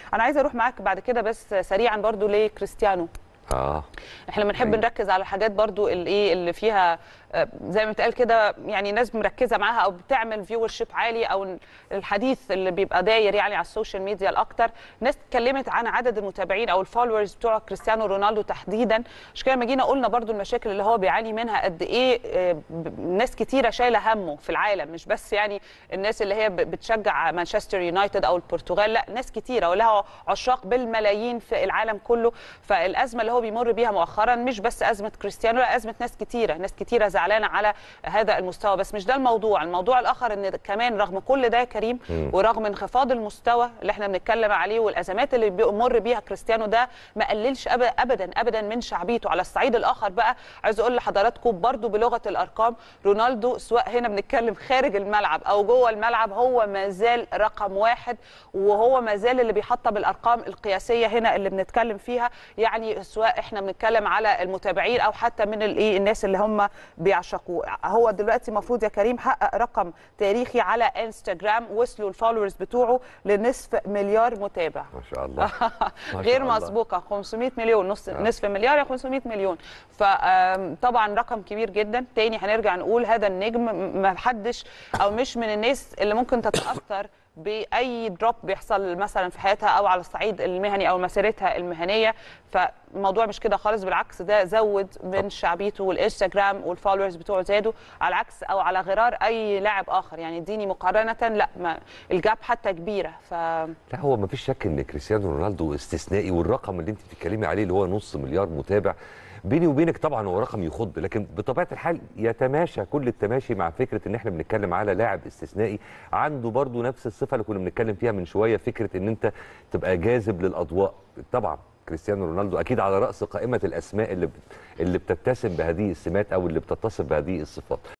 انا عايزه اروح معاك بعد كده بس سريعا برضو لكريستيانو اه احنا بنحب نركز على الحاجات برضو اللي ايه اللي فيها آه، زي ما بتقال كده يعني ناس مركزه معاها او بتعمل فيور شيب عالي او الحديث اللي بيبقى داير يعني على السوشيال ميديا الاكتر ناس اتكلمت عن عدد المتابعين او الفولورز بتوع كريستيانو رونالدو تحديدا عشان كده لما جينا قلنا برضو المشاكل اللي هو بيعاني منها قد ايه آه، ب- ناس كتيره شايله همه في العالم مش بس يعني الناس اللي هي ب- بتشجع مانشستر يونايتد او البرتغال لا ناس كتيره ولها عشاق بالملايين في العالم كله فالازمه اللي هو بيمر بيها مؤخرا مش بس ازمه كريستيانو لا ازمه ناس كتيره ناس كتيره زعلانه على هذا المستوى بس مش ده الموضوع الموضوع الاخر ان كمان رغم كل ده يا كريم ورغم انخفاض المستوى اللي احنا بنتكلم عليه والازمات اللي بيمر بيها كريستيانو ده ما قللش أب- ابدا ابدا من شعبيته على الصعيد الاخر بقى عايز اقول لحضراتكم برضو بلغه الارقام رونالدو سواء هنا بنتكلم خارج الملعب او جوه الملعب هو ما زال رقم واحد وهو ما زال اللي بيحطم الارقام القياسيه هنا اللي بنتكلم فيها يعني سواء احنا بنتكلم على المتابعين او حتى من الايه الناس اللي هم بيعشقوه هو دلوقتي المفروض يا كريم حقق رقم تاريخي على انستجرام وصلوا الفولورز بتوعه لنصف مليار متابع ما شاء الله ما غير شاء الله. مسبوقه 500 مليون نص آه. نصف مليار يا 500 مليون فطبعا رقم كبير جدا تاني هنرجع نقول هذا النجم م- ما حدش او مش من الناس اللي ممكن تتاثر باي دروب بيحصل مثلا في حياتها او على الصعيد المهني او مسيرتها المهنيه فالموضوع مش كده خالص بالعكس ده زود من شعبيته والانستجرام والفولورز بتوعه زادوا على العكس او على غرار اي لاعب اخر يعني اديني مقارنه لا ما الجاب حتى كبيره ف لا هو ما فيش شك ان كريستيانو رونالدو استثنائي والرقم اللي انت بتتكلمي عليه اللي هو نص مليار متابع بيني وبينك طبعا هو رقم يخض لكن بطبيعه الحال يتماشى كل التماشي مع فكره ان احنا بنتكلم على لاعب استثنائي عنده برضو نفس الصفه اللي كنا بنتكلم فيها من شويه فكره ان انت تبقى جاذب للاضواء طبعا كريستيانو رونالدو اكيد على راس قائمه الاسماء اللي اللي بتتسم بهذه السمات او اللي بتتصف بهذه الصفات